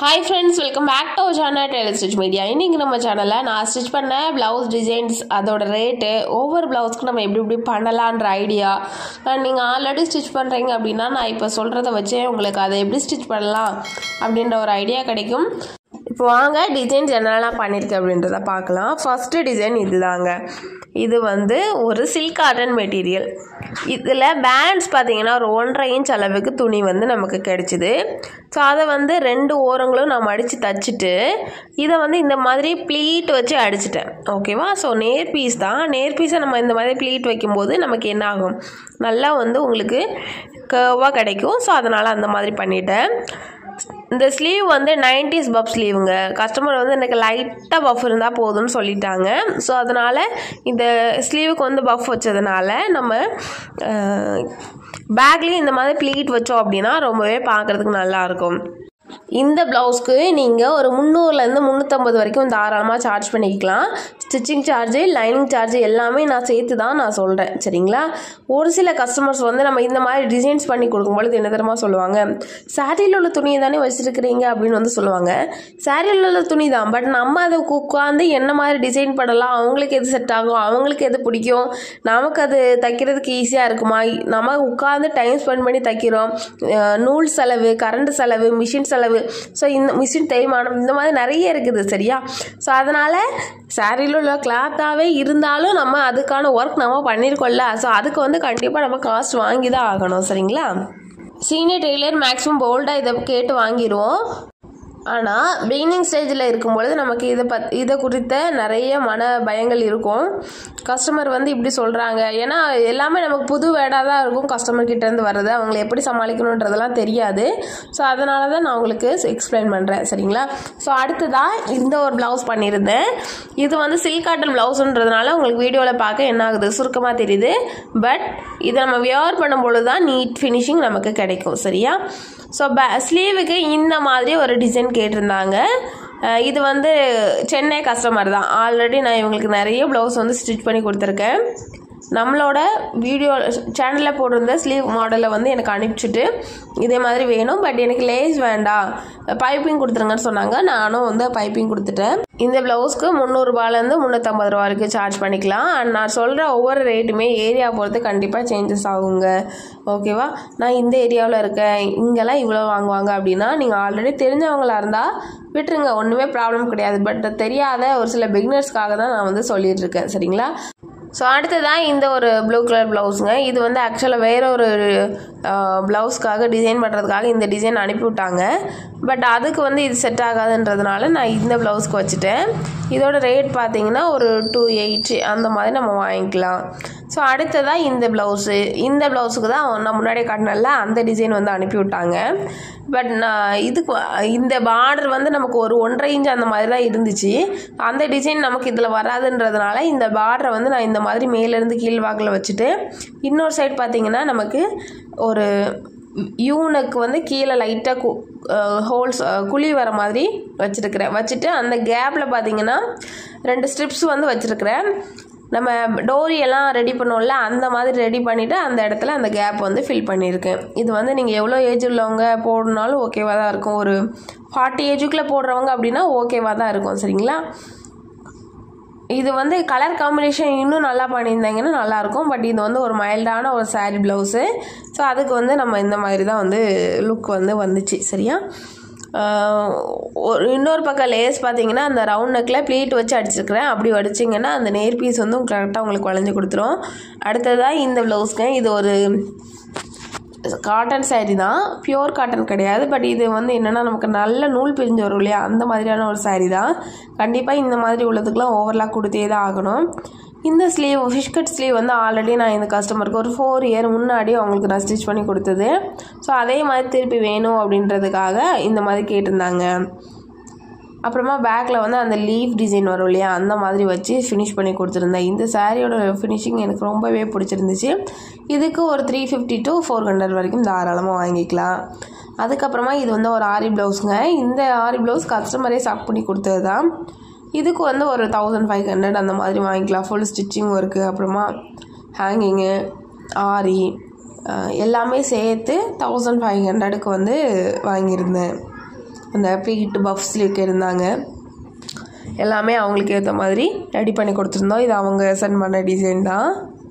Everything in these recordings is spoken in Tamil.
Hi friends welcome back to channel tailor stitch media இன்றைக்கி நம்ம சேனலில் நான் ஸ்டிச் பண்ண ப்ளவுஸ் டிசைன்ஸ் அதோட ரேட்டு ஒவ்வொரு ப்ளவுஸ்க்கு நம்ம எப்படி எப்படி பண்ணலான்ற ஐடியா நீங்கள் ஆல்ரெடி ஸ்டிச் பண்ணுறீங்க அப்படின்னா நான் இப்போ சொல்கிறத வச்சே உங்களுக்கு அதை எப்படி ஸ்டிச் பண்ணலாம் அப்படின்ற ஒரு ஐடியா கிடைக்கும் இப்போ வாங்க டிசைன்ஸ் என்னெல்லாம் பண்ணியிருக்கேன் அப்படின்றத பார்க்கலாம் ஃபஸ்ட்டு டிசைன் இதுதாங்க இது வந்து ஒரு சில்க் காட்டன் மெட்டீரியல் இதில் பேண்ட்ஸ் பார்த்தீங்கன்னா ஒரு ஒன்றரை இன்ச் அளவுக்கு துணி வந்து நமக்கு கிடைச்சிது ஸோ அதை வந்து ரெண்டு ஓரங்களும் நான் மடித்து தச்சுட்டு இதை வந்து இந்த மாதிரி ப்ளீட் வச்சு அடிச்சிட்டேன் ஓகேவா ஸோ நேர் பீஸ் தான் நேர் பீஸை நம்ம இந்த மாதிரி ப்ளீட் வைக்கும்போது நமக்கு என்ன ஆகும் நல்லா வந்து உங்களுக்கு கர்வாக கிடைக்கும் ஸோ அதனால் அந்த மாதிரி பண்ணிட்டேன் இந்த ஸ்லீவ் வந்து நைன்டிஸ் பப் ஸ்லீவுங்க கஸ்டமர் வந்து எனக்கு லைட்டாக பஃப் இருந்தால் போதும்னு சொல்லிட்டாங்க ஸோ அதனால் இந்த ஸ்லீவுக்கு வந்து பஃப் வச்சதுனால நம்ம பேக்லேயும் இந்த மாதிரி ப்ளீட் வச்சோம் அப்படின்னா ரொம்பவே பார்க்குறதுக்கு நல்லாயிருக்கும் இந்த ப்ளவுஸ்க்கு நீங்கள் ஒரு முந்நூறுலேருந்து முந்நூற்றம்பது வரைக்கும் தாராளமாக சார்ஜ் பண்ணிக்கலாம் ஸ்டிச்சிங் சார்ஜு லைனிங் சார்ஜு எல்லாமே நான் சேர்த்து தான் நான் சொல்கிறேன் சரிங்களா ஒரு சில கஸ்டமர்ஸ் வந்து நம்ம இந்த மாதிரி டிசைன்ஸ் பண்ணி கொடுக்கும்பொழுது என்ன தெரியுமா சொல்லுவாங்க சாரியில் உள்ள துணியை தானே வச்சுருக்கிறீங்க அப்படின்னு வந்து சொல்லுவாங்க சாரியில் உள்ள துணி தான் பட் நம்ம அதை உட்காந்து என்ன மாதிரி டிசைன் பண்ணலாம் அவங்களுக்கு எது செட் ஆகும் அவங்களுக்கு எது பிடிக்கும் நமக்கு அது தைக்கிறதுக்கு ஈஸியாக இருக்குமா நம்ம உட்காந்து டைம் ஸ்பெண்ட் பண்ணி தைக்கிறோம் அஹ் நூல் செலவு கரண்ட் செலவு மிஷின் செலவு ஸோ இந்த மிஷின் தேய்மானம் இந்த மாதிரி நிறைய இருக்குது சரியா ஸோ அதனால் சாரியில் உள்ள கிளாத்தாகவே இருந்தாலும் நம்ம அதுக்கான ஒர்க் நம்ம பண்ணியிருக்கோம்ல ஸோ அதுக்கு வந்து கண்டிப்பாக நம்ம காஸ்ட் வாங்கி தான் ஆகணும் சரிங்களா சீனியர் டெய்லர் மேக்ஸிமம் போல்டாக இதை கேட்டு வாங்கிடுவோம் ஆனால் பிகினிங் ஸ்டேஜில் இருக்கும்பொழுது நமக்கு இதை பத் இதை குறித்த நிறைய மன பயங்கள் இருக்கும் கஸ்டமர் வந்து இப்படி சொல்கிறாங்க ஏன்னா எல்லாமே நமக்கு புது வேடாக தான் இருக்கும் கஸ்டமர் கிட்டேருந்து வர்றது அவங்கள எப்படி சமாளிக்கணுன்றதெல்லாம் தெரியாது ஸோ அதனால தான் நான் உங்களுக்கு எக்ஸ்பிளைன் பண்ணுறேன் சரிங்களா ஸோ அடுத்ததாக இந்த ஒரு ப்ளவுஸ் பண்ணியிருந்தேன் இது வந்து சில்க் காட்டன் ப்ளவுஸுன்றதுனால உங்களுக்கு வீடியோவில் பார்க்க என்ன ஆகுது சுருக்கமாக தெரியுது பட் இதை நம்ம வியர் பண்ணும்பொழுது தான் நீட் ஃபினிஷிங் நமக்கு கிடைக்கும் சரியா ஸோ பே ஸ்லீவுக்கு இந்த மாதிரி ஒரு டிசைன் கேட்டிருந்தாங்க அஹ் இது வந்து சென்னை கஸ்டமர் தான் ஆல்ரெடி நான் இவங்களுக்கு நிறைய ப்ளவுஸ் வந்து ஸ்டிச் பண்ணி கொடுத்துருக்கேன் நம்மளோட வீடியோ சேனலில் போட்டிருந்த ஸ்லீவ் மாடலை வந்து எனக்கு அனுப்பிச்சிட்டு இதே மாதிரி வேணும் பட் எனக்கு லேஸ் வேண்டாம் பைப்பிங் கொடுத்துருங்கன்னு சொன்னாங்க நானும் வந்து பைப்பிங் கொடுத்துட்டேன் இந்த ப்ளவுஸ்க்கு முந்நூறுரூபாலேருந்து முந்நூற்றம்பது ரூபா வரைக்கும் சார்ஜ் பண்ணிக்கலாம் அண்ட் நான் சொல்கிற ஒவ்வொரு ரேட்டுமே ஏரியா பொறுத்து கண்டிப்பாக சேஞ்சஸ் ஆகுங்க ஓகேவா நான் இந்த ஏரியாவில் இருக்கேன் இங்கெல்லாம் இவ்வளோ வாங்குவாங்க அப்படின்னா நீங்கள் ஆல்ரெடி தெரிஞ்சவங்களா இருந்தால் விட்டுருங்க ஒன்றுமே ப்ராப்ளம் கிடையாது பட் தெரியாத ஒரு சில பிகினர்ஸ்க்காக தான் நான் வந்து சொல்லிட்டு இருக்கேன் சரிங்களா ஸோ அடுத்ததான் இந்த ஒரு ப்ளூ கலர் ப்ளவுஸுங்க இது வந்து ஆக்சுவலாக வேற ஒரு ப்ளவுஸ்க்காக டிசைன் பண்ணுறதுக்காக இந்த டிசைன் அனுப்பிவிட்டாங்க பட் அதுக்கு வந்து இது செட் ஆகாதுன்றதுனால நான் இந்த ப்ளவுஸ்க்கு வச்சுட்டேன் இதோட ரேட் பார்த்தீங்கன்னா ஒரு டூ எயிட் அந்த மாதிரி நம்ம வாங்கிக்கலாம் ஸோ அடுத்ததாக இந்த ப்ளவுஸு இந்த ப்ளவுஸுக்கு தான் நான் முன்னாடியே காட்டினல அந்த டிசைன் வந்து அனுப்பிவிட்டாங்க பட் நான் இதுக்கு இந்த பார்டர் வந்து நமக்கு ஒரு ஒன்றரை இன்ச் அந்த மாதிரி தான் இருந்துச்சு அந்த டிசைன் நமக்கு இதில் வராதுன்றதுனால இந்த பார்டரை வந்து நான் இந்த மாதிரி மேலேருந்து கீழ் வாக்கில் வச்சுட்டு இன்னொரு சைடு பார்த்தீங்கன்னா நமக்கு ஒரு யூனுக்கு வந்து கீழே லைட்டாக கு ஹோல்ஸ் குழி வர மாதிரி வச்சுருக்கிறேன் வச்சுட்டு அந்த கேப்பில் பார்த்தீங்கன்னா ரெண்டு ஸ்ட்ரிப்ஸ் வந்து வச்சுருக்கிறேன் நம்ம டோரி எல்லாம் ரெடி பண்ணோம்ல அந்த மாதிரி ரெடி பண்ணிவிட்டு அந்த இடத்துல அந்த கேப் வந்து ஃபில் பண்ணியிருக்கேன் இது வந்து நீங்கள் எவ்வளோ ஏஜ் உள்ளவங்க போடணுனாலும் ஓகேவாக தான் இருக்கும் ஒரு ஃபார்ட்டி ஏஜுக்குள்ளே போடுறவங்க அப்படின்னா ஓகேவாக தான் இருக்கும் சரிங்களா இது வந்து கலர் காம்பினேஷன் இன்னும் நல்லா பண்ணியிருந்தாங்கன்னா நல்லாயிருக்கும் பட் இது வந்து ஒரு மைல்டான ஒரு சாரீ ப்ளவுஸு ஸோ அதுக்கு வந்து நம்ம இந்த மாதிரி தான் வந்து லுக் வந்து வந்துச்சு சரியா ஒரு இன்னொரு பக்கம் லேஸ் பார்த்தீங்கன்னா அந்த ரவுண்ட் நெக்கில் ப்ளீட் வச்சு அடிச்சிருக்கிறேன் அப்படி அடிச்சிங்கன்னா அந்த நேர் பீஸ் வந்து கரெக்டாக உங்களுக்கு வளைஞ்சு கொடுத்துரும் அடுத்ததாக இந்த ப்ளவுஸ்க்கு இது ஒரு காட்டன் சாரீ தான் பியோர் காட்டன் கிடையாது பட் இது வந்து என்னென்னா நமக்கு நல்ல நூல் பிரிஞ்சு வரும் இல்லையா அந்த மாதிரியான ஒரு சாரீ தான் கண்டிப்பாக இந்த மாதிரி உள்ளதுக்கெலாம் ஓவர்லாக் கொடுத்தே தான் ஆகணும் இந்த ஸ்லீவ் ஃபிஷ் கட் ஸ்லீவ் வந்து ஆல்ரெடி நான் இந்த கஸ்டமருக்கு ஒரு ஃபோர் இயர் முன்னாடி அவங்களுக்கு நான் ஸ்டிச் பண்ணி கொடுத்தது ஸோ அதே மாதிரி திருப்பி வேணும் அப்படின்றதுக்காக இந்த மாதிரி கேட்டிருந்தாங்க அப்புறமா பேக்கில் வந்து அந்த லீஃப் டிசைன் வரும் இல்லையா அந்த மாதிரி வச்சு ஃபினிஷ் பண்ணி கொடுத்துருந்தேன் இந்த சாரியோட ஃபினிஷிங் எனக்கு ரொம்பவே பிடிச்சிருந்துச்சு இதுக்கு ஒரு three fifty to four hundred வரைக்கும் தாராளமாக வாங்கிக்கலாம் அதுக்கப்புறமா இது வந்து ஒரு ஆரி ப்ளவுஸுங்க இந்த ஆரி ப்ளவுஸ் கஸ்டமரே சப் பண்ணி கொடுத்தது தான் இதுக்கு வந்து ஒரு தௌசண்ட் ஃபைவ் ஹண்ட்ரட் அந்த மாதிரி வாங்கிக்கலாம் ஃபுல் ஸ்டிச்சிங் ஒர்க்கு அப்புறமா ஹேங்கிங்கு ஆரி எல்லாமே சேர்த்து தௌசண்ட் ஃபைவ் ஹண்ட்ரடுக்கு வந்து வாங்கியிருந்தேன் அந்த ப்ளீட் பஃப் ஸ்லீவ் கேட்டிருந்தாங்க எல்லாமே அவங்களுக்கு ஏற்ற மாதிரி ரெடி பண்ணி கொடுத்துருந்தோம் இது அவங்க சென்ட் பண்ண டிசைன் தான்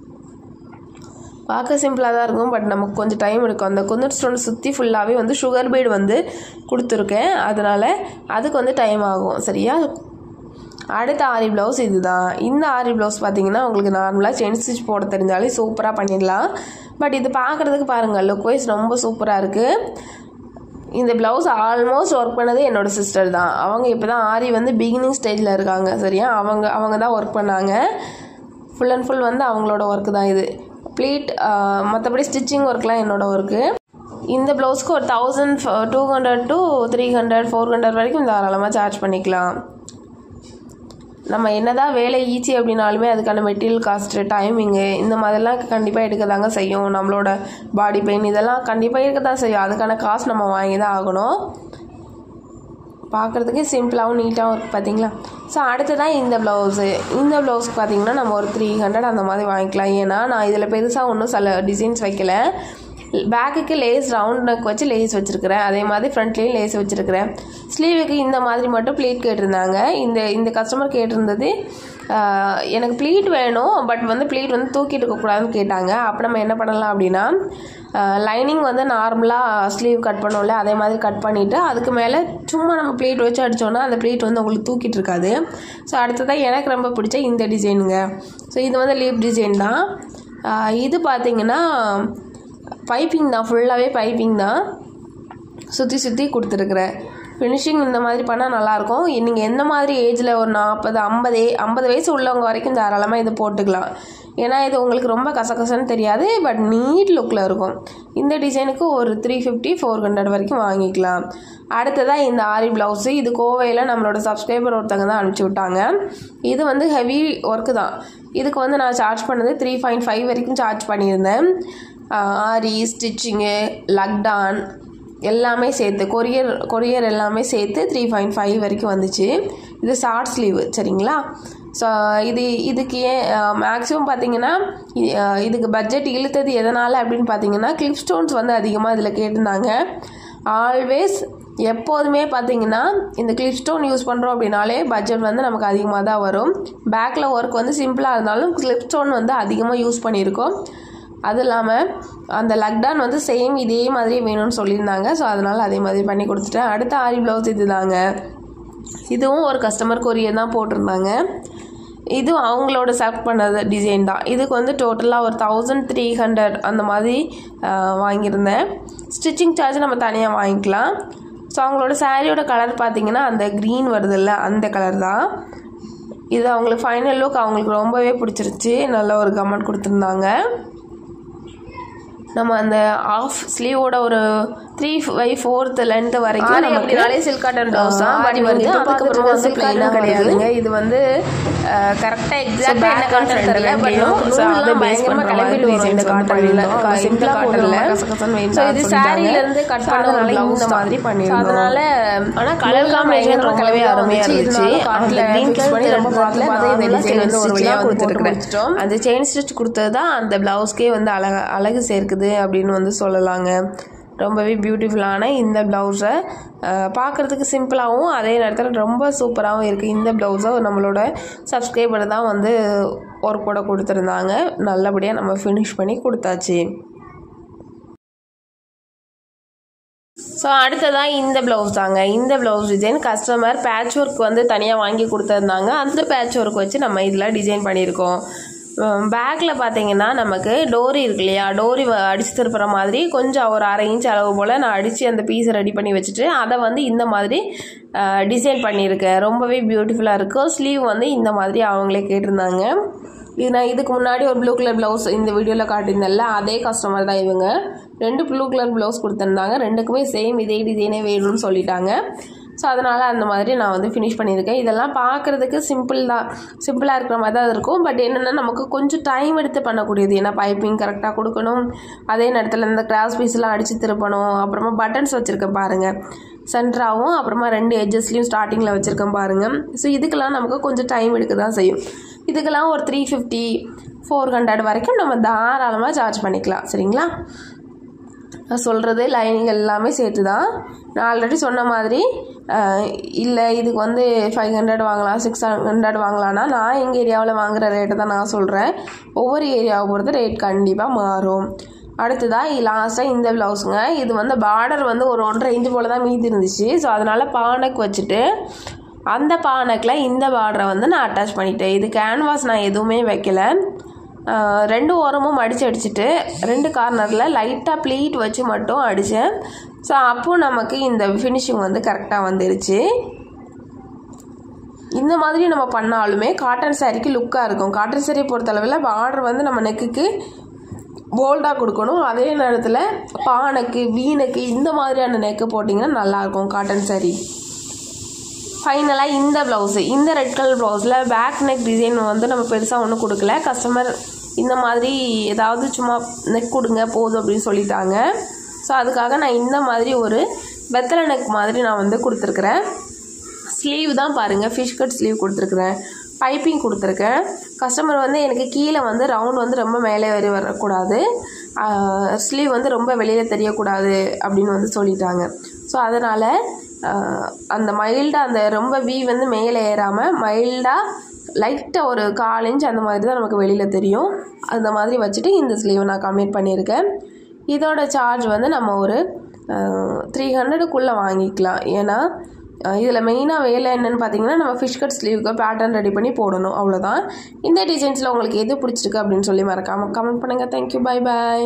பார்க்க சிம்பிளாக தான் இருக்கும் பட் நமக்கு கொஞ்சம் டைம் எடுக்கும் அந்த குந்தன் ஸ்டோன் சுற்றி ஃபுல்லாகவே வந்து சுகர் பீடு வந்து கொடுத்துருக்கேன் அதனால் அதுக்கு வந்து டைம் ஆகும் சரியா அடுத்த ஆரி ப்ளவுஸ் இதுதான் இந்த ஆரி ப்ளவுஸ் பார்த்தீங்கன்னா உங்களுக்கு நார்மலாக செயின் ஸ்டிச் போட தெரிஞ்சாலே சூப்பராக பண்ணிடலாம் பட் இது பார்க்குறதுக்கு பாருங்கள் லுக் வைஸ் ரொம்ப சூப்பராக இருக்குது இந்த ப்ளவுஸ் ஆல்மோஸ்ட் ஒர்க் பண்ணது என்னோடய சிஸ்டர் தான் அவங்க இப்போ தான் ஆரி வந்து பிகினிங் ஸ்டேஜில் இருக்காங்க சரியா அவங்க அவங்க தான் ஒர்க் பண்ணாங்க ஃபுல் அண்ட் ஃபுல் வந்து அவங்களோட ஒர்க்கு தான் இது ப்ளீட் மற்றபடி ஸ்டிச்சிங் ஒர்க்லாம் என்னோட ஒர்க்கு இந்த ப்ளவுஸ்க்கு ஒரு thousand two hundred to three hundred four hundred வரைக்கும் தாராளமாக சார்ஜ் பண்ணிக்கலாம் நம்ம என்னதான் வேலை ஈஸி அப்படின்னாலுமே அதுக்கான மெட்டீரியல் காஸ்ட்டு டைமிங்கு இந்த மாதிரிலாம் கண்டிப்பாக எடுக்க தாங்க செய்யும் நம்மளோட பாடி பெயின் இதெல்லாம் கண்டிப்பாக இருக்க தான் செய்யும் அதுக்கான காசு நம்ம வாங்கி தான் ஆகணும் பார்க்குறதுக்கு சிம்பிளாகவும் நீட்டாகவும் இருக்குது பார்த்தீங்களா ஸோ அடுத்ததான் இந்த ப்ளவுஸு இந்த ப்ளவுஸ்க்கு பார்த்தீங்கன்னா நம்ம ஒரு த்ரீ ஹண்ட்ரட் அந்த மாதிரி வாங்கிக்கலாம் ஏன்னா நான் இதில் பெருசாக ஒன்றும் சில டிசைன்ஸ் வைக்கல பேக்குக்கு லேஸ் ரவுண்ட் நெக் வச்சு லேஸ் வச்சுருக்கிறேன் அதே மாதிரி ஃப்ரண்ட்லேயும் லேஸ் வச்சுருக்கிறேன் ஸ்லீவுக்கு இந்த மாதிரி மட்டும் ப்ளீட் கேட்டிருந்தாங்க இந்த இந்த கஸ்டமர் கேட்டிருந்தது ஆஹ், எனக்கு ப்ளீட் வேணும் பட் வந்து ப்ளீட் வந்து தூக்கிட்டு இருக்கக்கூடாதுன்னு கேட்டாங்க அப்போ நம்ம என்ன பண்ணலாம் அப்படின்னா லைனிங் வந்து நார்மலாக ஸ்லீவ் கட் பண்ணோம்ல அதே மாதிரி கட் பண்ணிவிட்டு அதுக்கு மேலே சும்மா நம்ம ப்ளீட் வச்சு அடித்தோன்னா அந்த ப்ளீட் வந்து உங்களுக்கு தூக்கிட்டு இருக்காது ஸோ அடுத்ததாக எனக்கு ரொம்ப பிடிச்ச இந்த டிசைனுங்க ஸோ இது வந்து லீப் டிசைன் தான் ஆஹ், இது பார்த்தீங்கன்னா பைப்பிங் தான் ஃபுல்லாகவே பைப்பிங் தான் சுற்றி சுற்றி கொடுத்துருக்குறேன் ஃபினிஷிங் இந்த மாதிரி பண்ணால் நல்லாயிருக்கும் நீங்கள் எந்த மாதிரி ஏஜில் ஒரு நாற்பது ஐம்பது ஐம்பது வயசு உள்ளவங்க வரைக்கும் தாராளமாக இது போட்டுக்கலாம் ஏன்னா இது உங்களுக்கு ரொம்ப கசகசன்னு தெரியாது பட் நீட் லுக்கில் இருக்கும் இந்த டிசைனுக்கு ஒரு த்ரீ ஃபிஃப்டி ஃபோர் ஹண்ட்ரட் வரைக்கும் வாங்கிக்கலாம் அடுத்ததாக இந்த ஆரி ப்ளவுஸு இது கோவையில் நம்மளோட சப்ஸ்கிரைபர் ஒருத்தங்க தான் அனுப்பிச்சி விட்டாங்க இது வந்து ஹெவி ஒர்க்கு தான் இதுக்கு வந்து நான் சார்ஜ் பண்ணது த்ரீ பாயிண்ட் ஃபைவ் வரைக்கும் சார்ஜ் பண்ணியிருந்தேன் ஆரி ஸ்டிச்சிங்கு லக்டான் எல்லாமே சேர்த்து கொரியர் கொரியர் எல்லாமே சேர்த்து த்ரீ பாயிண்ட் ஃபைவ் வரைக்கும் வந்துச்சு இது ஷார்ட் ஸ்லீவ் சரிங்களா ஸோ இது இதுக்கு ஏன் மேக்ஸிமம் பார்த்தீங்கன்னா இ- அஹ் இதுக்கு பட்ஜெட் இழுத்தது எதனால் அப்படின்னு பார்த்தீங்கன்னா கிளிப் ஸ்டோன்ஸ் வந்து அதிகமாக இதில் கேட்டிருந்தாங்க ஆல்வேஸ் எப்போதுமே பார்த்தீங்கன்னா இந்த கிளிப் ஸ்டோன் யூஸ் பண்ணுறோம் அப்படின்னாலே பட்ஜெட் வந்து நமக்கு அதிகமாக தான் வரும் பேக்கில் ஒர்க் வந்து சிம்பிளாக இருந்தாலும் கிளிப் ஸ்டோன் வந்து அதிகமாக யூஸ் பண்ணியிருக்கோம் அது இல்லாமல் அந்த லக்டான் வந்து சேம் இதே மாதிரி வேணும்னு சொல்லியிருந்தாங்க ஸோ அதனால் அதே மாதிரி பண்ணி கொடுத்துட்டேன் அடுத்த ஆரி ப்ளவுஸ் இது தாங்க இதுவும் ஒரு கஸ்டமர் கொரியர் தான் போட்டிருந்தாங்க இதுவும் அவங்களோட செலக்ட் பண்ணது டிசைன் தான் இதுக்கு வந்து டோட்டலாக ஒரு தௌசண்ட் த்ரீ ஹண்ட்ரட் அந்த மாதிரி ஆஹ், வாங்கியிருந்தேன் ஸ்டிச்சிங் சார்ஜ் நம்ம தனியாக வாங்கிக்கலாம் ஸோ அவங்களோட சாரியோட கலர் பார்த்தீங்கன்னா அந்த க்ரீன் வருதுல்ல அந்த கலர் தான் இது அவங்களுக்கு ஃபைனல் லுக் அவங்களுக்கு ரொம்பவே பிடிச்சிருச்சு நல்ல ஒரு கமெண்ட் கொடுத்துருந்தாங்க நம்ம அந்த ஆஃப் ஸ்லீவோட ஒரு த்ரீ பை ஃபோர்த் லென்த் வரைக்கும் ஆரி நமக்கு அப்படின்னாலே silk cotton blouse தான். ஆரி But வருது இப்ப அதுக்கப்புறமா பார்த்துட்டு வந்து silk plain cotton கிடையாதுங்க இது வந்து கரெக்டாக எக்ஸாக்டாக என்ன காட்டன் தெரியல பட் அதை பயங்கரமாக கிளம்பிட்டு வரும் இந்த காட்டனில் சிம்பிளாக காட்டனில் ஸோ இது சாரியில இருந்து கட் பண்ணனால இந்த மாதிரி பண்ணிருந்தோம் அதனால ஆனால் கலர் காம்பினேஷன் ரொம்பவே அருமையாக இருந்துச்சு காட்டில் க்ரீன் கலர் பண்ணி ரொம்ப பார்த்து பார்த்து இந்த டிசைன் வந்து ஒரு வழியாக கொடுத்துருக்குறேன் அந்த செயின் ஸ்டிச் கொடுத்தது தான் அந்த ப்ளவுஸ்க்கே வந்து அழக அழகு சேர்க்குது அப்படின்னு வந்து சொல்லலாங்க ரொம்பவே பியூட்டிஃபுல்லான இந்த ப்ளவுஸை பார்க்குறதுக்கு சிம்பிளாகவும் அதே நேரத்தில் ரொம்ப சூப்பராகவும் இருக்குது இந்த ப்ளவுஸை நம்மளோட சப்ஸ்கிரைபர் தான் வந்து ஒர்க் போட கொடுத்துருந்தாங்க நல்லபடியாக நம்ம ஃபினிஷ் பண்ணி கொடுத்தாச்சு ஸோ அடுத்ததாக இந்த ப்ளவுஸ் தாங்க இந்த blouse design customer patch work வந்து தனியாக வாங்கி கொடுத்துருந்தாங்க அந்த பேட்ச் ஒர்க் வச்சு நம்ம இதில் டிசைன் பண்ணியிருக்கோம் பேக்கில் பார்த்தீங்கன்னா நமக்கு டோரி இருக்கு இல்லையா டோரி அடித்து திருப்புற மாதிரி கொஞ்சம் ஒரு அரை இன்ச் அளவு போல் நான் அடித்து அந்த பீஸை ரெடி பண்ணி வச்சுட்டு அதை வந்து இந்த மாதிரி டிசைன் பண்ணியிருக்கேன் ரொம்பவே பியூட்டிஃபுல்லாக இருக்கும் ஸ்லீவ் வந்து இந்த மாதிரி அவங்களே கேட்டிருந்தாங்க இது நான் இதுக்கு முன்னாடி ஒரு ப்ளூ கலர் ப்ளவுஸ் இந்த வீடியோவில் காட்டியிருந்தேன்ல அதே கஸ்டமர் தான் இவங்க ரெண்டு ப்ளூ கலர் ப்ளவுஸ் கொடுத்துருந்தாங்க ரெண்டுக்குமே சேம் இதே டிசைனே வேணும்னு சொல்லிட்டாங்க ஸோ அதனால் அந்த மாதிரி நான் வந்து ஃபினிஷ் பண்ணியிருக்கேன் இதெல்லாம் பார்க்குறதுக்கு சிம்பிள் தான் சிம்பிளாக இருக்கிற மாதிரி தான் இருக்கும் பட் என்னென்னா நமக்கு கொஞ்சம் டைம் எடுத்து பண்ணக்கூடியது ஏன்னா பைப்பிங் கரெக்டாக கொடுக்கணும் அதே நேரத்தில் இந்த கிராஸ் பீஸ்லாம் அடித்து திருப்பணும் அப்புறமா பட்டன்ஸ் வச்சுருக்கேன் பாருங்கள் சென்டராகவும் அப்புறமா ரெண்டு எட்ஜஸ்லையும் ஸ்டார்டிங்கில் வச்சுருக்கேன் பாருங்கள் ஸோ இதுக்கெல்லாம் நமக்கு கொஞ்சம் டைம் எடுக்க தான் செய்யும் இதுக்கெல்லாம் ஒரு த்ரீ ஃபிஃப்டி ஃபோர் ஹண்ட்ரட் வரைக்கும் நம்ம தாராளமாக சார்ஜ் பண்ணிக்கலாம் சரிங்களா நான் சொல்கிறது லைனிங் எல்லாமே சேர்த்து தான் நான் ஆல்ரெடி சொன்ன மாதிரி இல்லை இதுக்கு வந்து ஃபைவ் ஹண்ட்ரட் வாங்கலாம் சிக்ஸ் ஹண்ட்ரட் வாங்கலாம்னா நான் எங்கள் ஏரியாவில் வாங்குற ரேட்டை தான் நான் சொல்கிறேன் ஒவ்வொரு ஏரியாவை பொறுத்து ரேட் கண்டிப்பாக மாறும் அடுத்ததாக லாஸ்ட்டாக இந்த ப்ளவுஸுங்க இது வந்து பார்டர் வந்து ஒரு ஒன்றரை இன்ச்சு போல் தான் மீதி இருந்துச்சு ஸோ அதனால் பானைக்கு வச்சுட்டு அந்த பானைக்கில் இந்த பார்டரை வந்து நான் அட்டாச் பண்ணிட்டேன் இது கேன்வாஸ் நான் எதுவுமே வைக்கல ஆஹ் ரெண்டு ஓரமும் மடித்து அடிச்சுட்டு ரெண்டு கார்னரில் லைட்டாக ப்ளீட் வச்சு மட்டும் அடித்தேன் ஸோ அப்போ நமக்கு இந்த ஃபினிஷிங் வந்து கரெக்டாக வந்துருச்சு இந்த மாதிரி நம்ம பண்ணாலுமே காட்டன் சாரிக்கு லுக்காக இருக்கும் காட்டன் சாரியை பொறுத்தளவில் பார்டர் வந்து நம்ம நெக்குக்கு போல்டாக கொடுக்கணும் அதே நேரத்தில் பானைக்கு வீணுக்கு இந்த மாதிரியான நெக்கு போட்டிங்கன்னா நல்லாயிருக்கும் காட்டன் சாரி ஃபைனலாக இந்த ப்ளவுஸு இந்த ரெட் கலர் ப்ளவுஸில் பேக் நெக் டிசைன் வந்து நம்ம பெருசாக ஒன்றும் கொடுக்கல கஸ்டமர் இந்த மாதிரி ஏதாவது சும்மா நெக் கொடுங்க போதும் அப்படின்னு சொல்லிட்டாங்க ஸோ அதுக்காக நான் இந்த மாதிரி ஒரு வெத்தலை நெக் மாதிரி நான் வந்து கொடுத்துருக்குறேன் ஸ்லீவ் தான் பாருங்கள் ஃபிஷ் கட் ஸ்லீவ் கொடுத்துருக்குறேன் பைப்பிங் கொடுத்துருக்கேன் கஸ்டமர் வந்து எனக்கு கீழே வந்து ரவுண்ட் வந்து ரொம்ப மேலே வரை வரக்கூடாது ஸ்லீவ் வந்து ரொம்ப வெளியில் தெரியக்கூடாது அப்படின்னு வந்து சொல்லிட்டாங்க ஸோ அதனால் அந்த மைல்டாக அந்த ரொம்ப வீ வந்து மேலே ஏறாமல் மைல்டாக லைட்டாக ஒரு கால் இன்ச் அந்த மாதிரி தான் நமக்கு வெளியில் தெரியும் அந்த மாதிரி வச்சுட்டு இந்த ஸ்லீவை நான் கம்ப்ளீட் பண்ணியிருக்கேன் இதோட சார்ஜ் வந்து நம்ம ஒரு த்ரீ ஹண்ட்ரடுக்குள்ளே வாங்கிக்கலாம் ஏன்னா இதில் மெயினாக வேலை என்னென்னு பார்த்தீங்கன்னா நம்ம ஃபிஷ் கட் ஸ்லீவுக்கு பேட்டர்ன் ரெடி பண்ணி போடணும் அவ்வளோதான் இந்த டிசைன்ஸில் உங்களுக்கு எது பிடிச்சிருக்கு அப்படின்னு சொல்லி மறக்காமல் கமெண்ட் பண்ணுங்கள் தேங்க்யூ பை பாய்